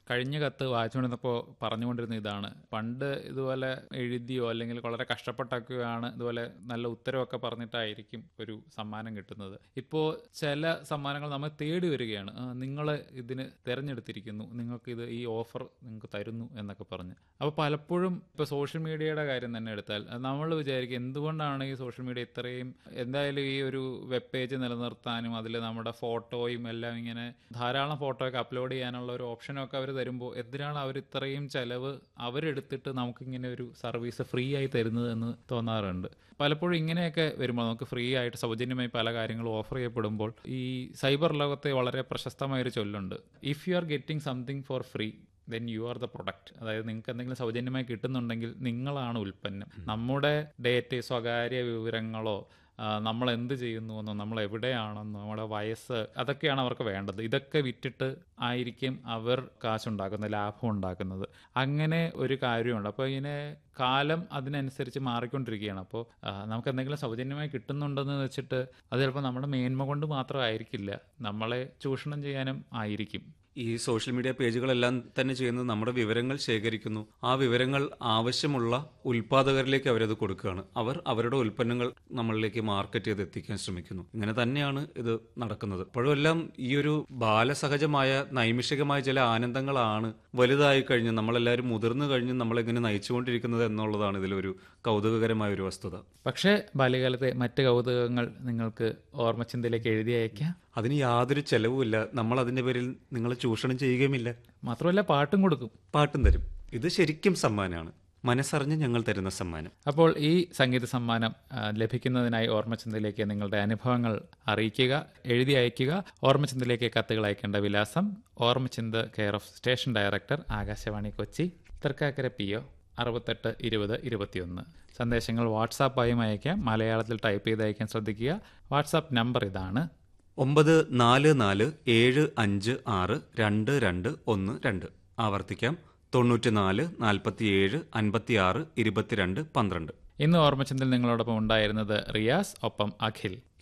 കഴിഞ്ഞ കത്ത് വായിച്ചുകൊണ്ടിരുന്നപ്പോൾ പറഞ്ഞുകൊണ്ടിരുന്ന ഇതാണ് പണ്ട് ഇതുപോലെ എഴുതിയോ അല്ലെങ്കിൽ വളരെ കഷ്ടപ്പെട്ടൊക്കെയാണ് ഇതുപോലെ നല്ല ഉത്തരവൊക്കെ പറഞ്ഞിട്ടായിരിക്കും ഒരു സമ്മാനം കിട്ടുന്നത് ഇപ്പോൾ ചില സമ്മാനങ്ങൾ നമ്മൾ തേടി വരികയാണ് നിങ്ങൾ ഇതിന് തിരഞ്ഞെടുത്തിരിക്കുന്നു നിങ്ങൾക്ക് ഇത് ഈ ഓഫർ നിങ്ങൾക്ക് തരുന്നു എന്നൊക്കെ പറഞ്ഞ് അപ്പോൾ പലപ്പോഴും ഇപ്പോൾ സോഷ്യൽ മീഡിയയുടെ കാര്യം തന്നെ എടുത്താൽ നമ്മൾ വിചാരിക്കും എന്തുകൊണ്ടാണ് ഈ സോഷ്യൽ മീഡിയ ഇത്രയും എന്തായാലും ഈ ഒരു വെബ് പേജ് നിലനിർത്താനും അതിൽ നമ്മുടെ ഫോട്ടോയും എല്ലാം ഇങ്ങനെ ധാരാളം ഫോട്ടോ ഒക്കെ അപ്ലോഡ് ചെയ്യാനുള്ള ഒരു ഓപ്ഷനൊക്കെ അവർ തരുമ്പോൾ എന്തിനാണ് അവർ ഇത്രയും ചിലവ് അവരെടുത്തിട്ട് നമുക്കിങ്ങനെ ഒരു സർവീസ് ഫ്രീ ആയി തരുന്നത് എന്ന് തോന്നാറുണ്ട് പലപ്പോഴും ഇങ്ങനെയൊക്കെ വരുമ്പോൾ നമുക്ക് ഫ്രീ ആയിട്ട് സൗജന്യമായി പല കാര്യങ്ങളും ഓഫർ ചെയ്യപ്പെടുമ്പോൾ ഈ സൈബർ ലോകത്തെ വളരെ പ്രശസ്തമായൊരു ചൊല്ലുണ്ട് if you are getting something for free then you are the product അതായത് നിങ്ങൾക്ക് എന്തെങ്കിലും സൗജന്യമായി കിട്ടുന്നുണ്ടെങ്കിൽ നിങ്ങളാണ് ഉൽപ്പന്നം നമ്മുടെ ഡേറ്റ് സ്വകാര്യ വിവരങ്ങളോ ആ, നമ്മൾ എന്ത് ചെയ്യുന്നു എന്നോ നമ്മൾ എവിടെയാണെന്നോ നമ്മുടെ വയസ്സ് അതൊക്കെയാണ് അവർക്ക് വേണ്ടത് ഇതൊക്കെ വിറ്റിട്ട് ആയിരിക്കും അവർ കാശുണ്ടാക്കുന്നത് ലാഭം ഉണ്ടാക്കുന്നത് അങ്ങനെ ഒരു കാര്യമുണ്ട് അപ്പോൾ ഇങ്ങനെ കാലം അതിനനുസരിച്ച് മാറിക്കൊണ്ടിരിക്കുകയാണ് അപ്പോൾ ആ, നമുക്ക് എന്തെങ്കിലും സൗജന്യമായി കിട്ടുന്നുണ്ടെന്ന് വെച്ചിട്ട് അത് ചിലപ്പോൾ നമ്മുടെ മേന്മ കൊണ്ട് മാത്രമായിരിക്കില്ല നമ്മളെ ചൂഷണം ചെയ്യാനും ആയിരിക്കും ഈ സോഷ്യൽ മീഡിയ പേജുകളെല്ലാം തന്നെ ചെയ്യുന്നത് നമ്മുടെ വിവരങ്ങൾ ശേഖരിക്കുന്നു ആ വിവരങ്ങൾ ആവശ്യമുള്ള ഉൽപാദകരിലേക്ക് അവരത് കൊടുക്കുകയാണ് അവർ അവരുടെ ഉൽപ്പന്നങ്ങൾ നമ്മളിലേക്ക് മാർക്കറ്റ് ചെയ്ത് എത്തിക്കാൻ ശ്രമിക്കുന്നു ഇങ്ങനെ തന്നെയാണ് ഇത് നടക്കുന്നത് അപ്പോഴെല്ലാം ഈ ഒരു ബാലസഹജമായ നൈമിഷികമായ ചില ആനന്ദങ്ങളാണ് വലുതായി കഴിഞ്ഞ് നമ്മളെല്ലാവരും മുതിർന്നു കഴിഞ്ഞ് നമ്മളെങ്ങനെ നയിച്ചുകൊണ്ടിരിക്കുന്നത് എന്നുള്ളതാണ് ഇതിലൊരു കൗതുകകരമായ ഒരു വസ്തുത പക്ഷേ ബാല്യകാലത്തെ മറ്റ് കൗതുകങ്ങൾ നിങ്ങൾക്ക് ഓർമ്മച്ചിന്തയിലേക്ക് എഴുതി അയക്കാം അതിന് യാതൊരു ചെലവുമില്ല നമ്മൾ അതിന്റെ പേരിൽ നിങ്ങളെ ചൂഷണം ചെയ്യുകയുമില്ല മാത്രമല്ല പാട്ടും കൊടുക്കും പാട്ടും തരും ഇത് ശരിക്കും സമ്മാനമാണ് മനസ്സറിഞ്ഞ് ഞങ്ങൾ തരുന്ന സമ്മാനം അപ്പോൾ ഈ സംഗീത സമ്മാനം ആ, ലഭിക്കുന്നതിനായി ഓർമ്മചന്തയിലേക്ക് നിങ്ങളുടെ അനുഭവങ്ങൾ അറിയിക്കുക എഴുതി അയയ്ക്കുക ഓർമ്മചന്തയിലേക്ക് കത്തുകൾ അയക്കേണ്ട വിലാസം Ormachintha care of station director Akashvani Kochi Thrikkakara P O അറുപത്തെട്ട് ഇരുപത് ഇരുപത്തിയൊന്ന് സന്ദേശങ്ങൾ വാട്സാപ്പായും അയക്കാം മലയാളത്തിൽ ടൈപ്പ് ചെയ്ത് അയക്കാൻ ശ്രദ്ധിക്കുക വാട്സാപ്പ് നമ്പർ ഇതാണ് ഒമ്പത് നാല് നാല് ഏഴ് അഞ്ച് ആറ് രണ്ട് രണ്ട് ഒന്ന് രണ്ട് ആവർത്തിക്കാം തൊണ്ണൂറ്റിനാല് നാൽപ്പത്തിയേഴ് അൻപത്തിയാറ് ഇരുപത്തിരണ്ട് പന്ത്രണ്ട് ഇന്ന് ഓർമ്മചന്തയിൽ നിങ്ങളോടൊപ്പം ഉണ്ടായിരുന്നത് റിയാസ് ഒപ്പം അഖിൽ